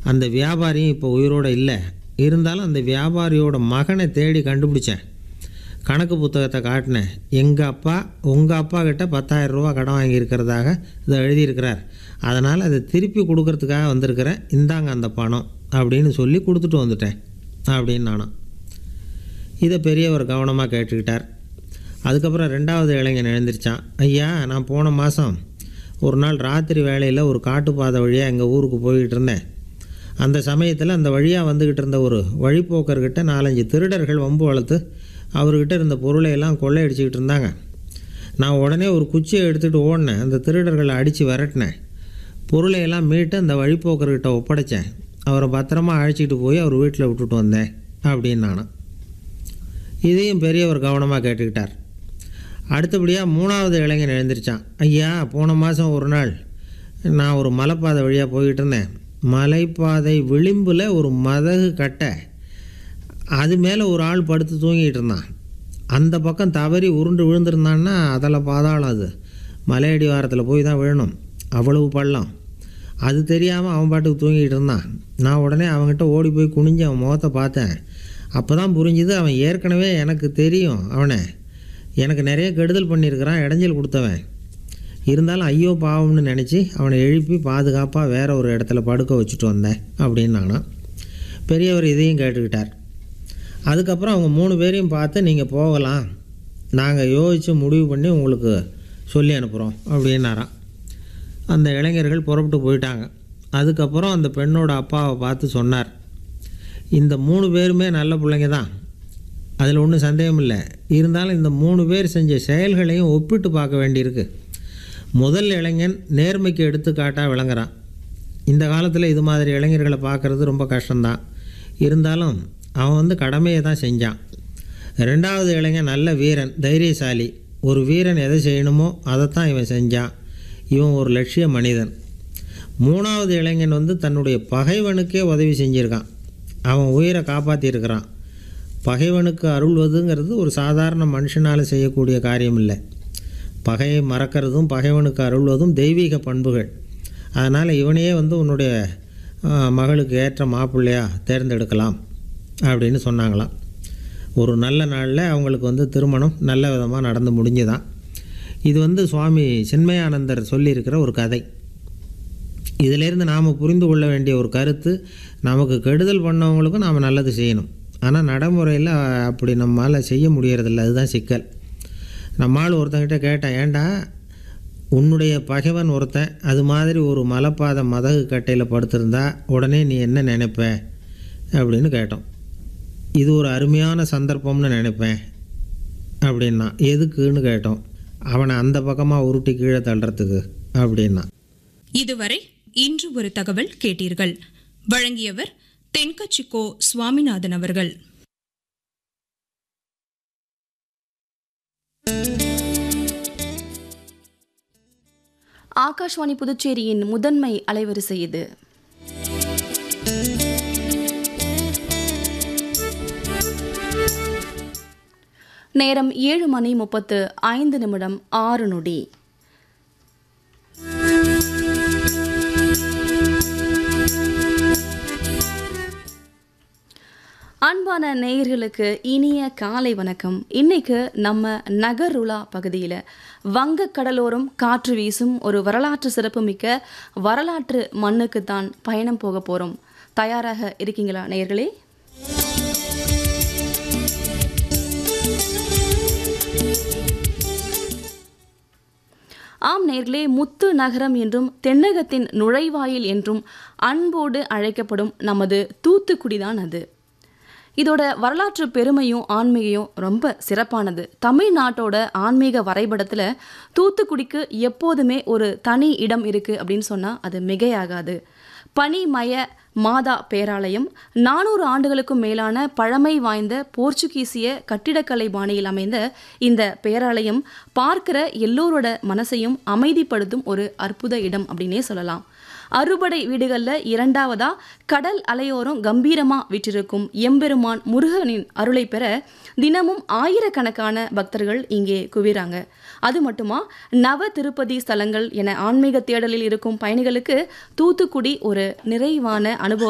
அந்த வியாபாரியும் இப்போ உயிரோடு இல்லை இருந்தாலும் அந்த வியாபாரியோட மகனை தேடி கண்டுபிடிச்சேன் கணக்கு புத்தகத்தை காட்டினேன் எங்கள் அப்பா உங்கள் அப்பா கிட்ட பத்தாயிரம் ரூபா கடன் வாங்கியிருக்கிறதாக இதை எழுதியிருக்கிறார் அதனால் அதை திருப்பி கொடுக்கறதுக்காக வந்திருக்கிறேன் இந்தாங்க அந்த பணம் அப்படின்னு சொல்லி கொடுத்துட்டு வந்துட்டேன் அப்படின்னு நானும் இதை பெரியவர் கவனமாக கேட்டுக்கிட்டார் அதுக்கப்புறம் ரெண்டாவது இளைஞன் எழுந்திருச்சான் ஐயா நான் போன மாதம் ஒரு நாள் ராத்திரி வேளையில் ஒரு காட்டுப்பாதை வழியாக எங்கள் ஊருக்கு போய்கிட்டு இருந்தேன் அந்த சமயத்தில் அந்த வழியாக வந்துக்கிட்டு இருந்த ஒரு வழிப்போக்கர்கிட்ட நாலஞ்சு திருடர்கள் வம்பு வளர்த்து அவர்கிட்ட இருந்த பொருளை எல்லாம் கொள்ளையடிச்சிக்கிட்டு இருந்தாங்க நான் உடனே ஒரு குச்சியை எடுத்துகிட்டு ஓடினேன் அந்த திருடர்களை அடித்து விரட்டினேன் பொருளை எல்லாம் மீட்டு அந்த வழிப்போக்கர்கிட்ட ஒப்படைச்சேன் அவரை பத்திரமா அழைச்சிட்டு போய் அவர் வீட்டில் விட்டுட்டு வந்தேன் அப்படின்னு நானும் இதையும் பெரியவர் கவனமாக கேட்டுக்கிட்டார் அடுத்தபடியாக மூணாவது இளைஞன் எழுந்திருச்சான் ஐயா போன மாதம் ஒரு நாள் நான் ஒரு மலைப்பாதை வழியாக போய்கிட்டு இருந்தேன் மலைப்பாதை விளிம்பில் ஒரு மதகு கட்டை அது மேலே ஒரு ஆள் படுத்து தூங்கிட்டு இருந்தான் அந்த பக்கம் தவறி உருண்டு விழுந்திருந்தான்னா அதில் பாதாளம் அது மலையடி வாரத்தில் போய் தான் விழணும் அவ்வளவு பள்ளம் அது தெரியாமல் அவன் பாட்டுக்கு தூங்கிட்டு இருந்தான் நான் உடனே அவன்கிட்ட ஓடி போய் குனிஞ்சு அவன் முகத்தை பார்த்தேன் அப்போ தான் புரிஞ்சுது அவன் ஏற்கனவே எனக்கு தெரியும் அவனை எனக்கு நிறைய கெடுதல் பண்ணியிருக்கிறான் இடைஞ்சல் கொடுத்தவன் இருந்தாலும் ஐயோ பாவம்னு நினச்சி அவனை எழுப்பி பாதுகாப்பாக வேற ஒரு இடத்துல படுக்க வச்சுட்டு வந்தேன் அப்படின்னு நானும் பெரியவர் இதையும் கேட்டுக்கிட்டார் அதுக்கப்புறம் அவங்க மூணு பேரையும் பார்த்து நீங்கள் போகலாம் நாங்கள் யோசித்து முடிவு பண்ணி உங்களுக்கு சொல்லி அனுப்புகிறோம் அப்படின்னாராம் அந்த இளைஞர்கள் புறப்பட்டு போயிட்டாங்க அதுக்கப்புறம் அந்த பெண்ணோட அப்பாவை பார்த்து சொன்னார் இந்த மூணு பேருமே நல்ல பிள்ளைங்க தான் அதில் ஒன்றும் சந்தேகம் இல்லை இருந்தாலும் இந்த மூணு பேர் செஞ்ச செயல்களையும் ஒப்பிட்டு பார்க்க வேண்டியிருக்கு முதல் இளைஞன் நேர்மைக்கு எடுத்துக்காட்டாக விளங்குறான் இந்த காலத்தில் இது மாதிரி இளைஞர்களை பார்க்குறது ரொம்ப கஷ்டம்தான் இருந்தாலும் அவன் வந்து கடமையை தான் செஞ்சான் ரெண்டாவது இளைஞன் நல்ல வீரன் தைரியசாலி ஒரு வீரன் எதை செய்யணுமோ அதைத்தான் இவன் செஞ்சான் இவன் ஒரு லட்சிய மனிதன் மூணாவது இளைஞன் வந்து தன்னுடைய பகைவனுக்கே உதவி செஞ்சுருக்கான் அவன் உயிரை காப்பாற்றியிருக்கிறான் பகைவனுக்கு அருள்வதுங்கிறது ஒரு சாதாரண மனுஷனால் செய்யக்கூடிய காரியம் இல்லை பகையை மறக்கிறதும் பகைவனுக்கு அருள்வதும் தெய்வீக பண்புகள் அதனால் இவனையே வந்து உன்னுடைய ஆ, மகளுக்கு ஏற்ற மாப்பிள்ளையா தேர்ந்தெடுக்கலாம் அப்படின்னு சொன்னாங்களாம் ஒரு நல்ல நாளில் அவங்களுக்கு வந்து திருமணம் நல்ல விதமாக நடந்து முடிஞ்சுதான் இது வந்து சுவாமி சின்மயானந்தர் சொல்லியிருக்கிற ஒரு கதை இதிலேருந்து நாம் புரிந்து கொள்ள வேண்டிய ஒரு கருத்து நமக்கு கெடுதல் பண்ணவங்களுக்கும் நாம் நல்லது செய்யணும் ஆனால் நடைமுறையில் அப்படி நம்மால் செய்ய முடியறதில்ல அதுதான் சிக்கல் நம்மால் ஒருத்தங்கிட்ட கேட்டேன் ஏன்டா உன்னுடைய பகைவன் ஒருத்தன் அது மாதிரி ஒரு மலைப்பாதை மதகு கட்டையில் படுத்திருந்தா உடனே நீ என்ன நினைப்ப அப்படின்னு கேட்டோம் இது ஒரு அருமையான சந்தர்ப்பம்னு நினைப்பேன் அப்படின்னா எதுக்குன்னு கேட்டோம் அவனை அந்த பக்கமாக உருட்டி கீழே தள்ளுறதுக்கு அப்படின்னா இதுவரை இன்று ஒரு தகவல் கேட்டீர்கள் வழங்கியவர் தென்கச்சிக்கோ சுவாமிநாதன் அவர்கள் ஆகாஷ்வாணி புதுச்சேரியின் முதன்மை அலைவரிசை இது நேரம் ஏழு மணி முப்பத்து ஐந்து நிமிடம் ஆறு நொடி அன்பான நேயர்களுக்கு இனிய காலை வணக்கம் இன்னைக்கு நம்ம நகருலா பகுதியில் வங்க கடலோரம் காற்று வீசும் ஒரு வரலாற்று சிறப்புமிக்க வரலாற்று மண்ணுக்கு தான் பயணம் போக போகிறோம் தயாராக இருக்கீங்களா நேயர்களே ஆம் நேர்களே முத்து நகரம் என்றும் தென்னகத்தின் நுழைவாயில் என்றும் அன்போடு அழைக்கப்படும் நமது தூத்துக்குடிதான் அது இதோட வரலாற்று பெருமையும் ஆன்மீகையும் ரொம்ப சிறப்பானது தமிழ்நாட்டோட ஆன்மீக வரைபடத்தில் தூத்துக்குடிக்கு எப்போதுமே ஒரு தனி இடம் இருக்குது அப்படின்னு சொன்னால் அது மிகையாகாது பனிமய மாதா பேராலயம் நானூறு ஆண்டுகளுக்கும் மேலான பழமை வாய்ந்த போர்ச்சுகீசிய கட்டிடக்கலை பாணியில் அமைந்த இந்த பேராலயம் பார்க்கிற எல்லோரோட மனசையும் அமைதிப்படுத்தும் ஒரு அற்புத இடம் அப்படின்னே சொல்லலாம் அறுபடை வீடுகளில் இரண்டாவதா கடல் அலையோரம் கம்பீரமா விற்றிருக்கும் எம்பெருமான் முருகனின் அருளை பெற தினமும் ஆயிரக்கணக்கான பக்தர்கள் இங்கே குவிறாங்க அது மட்டுமா நவ திருப்பதி ஸ்தலங்கள் என ஆன்மீக தேடலில் இருக்கும் பயணிகளுக்கு தூத்துக்குடி ஒரு நிறைவான அனுபவம்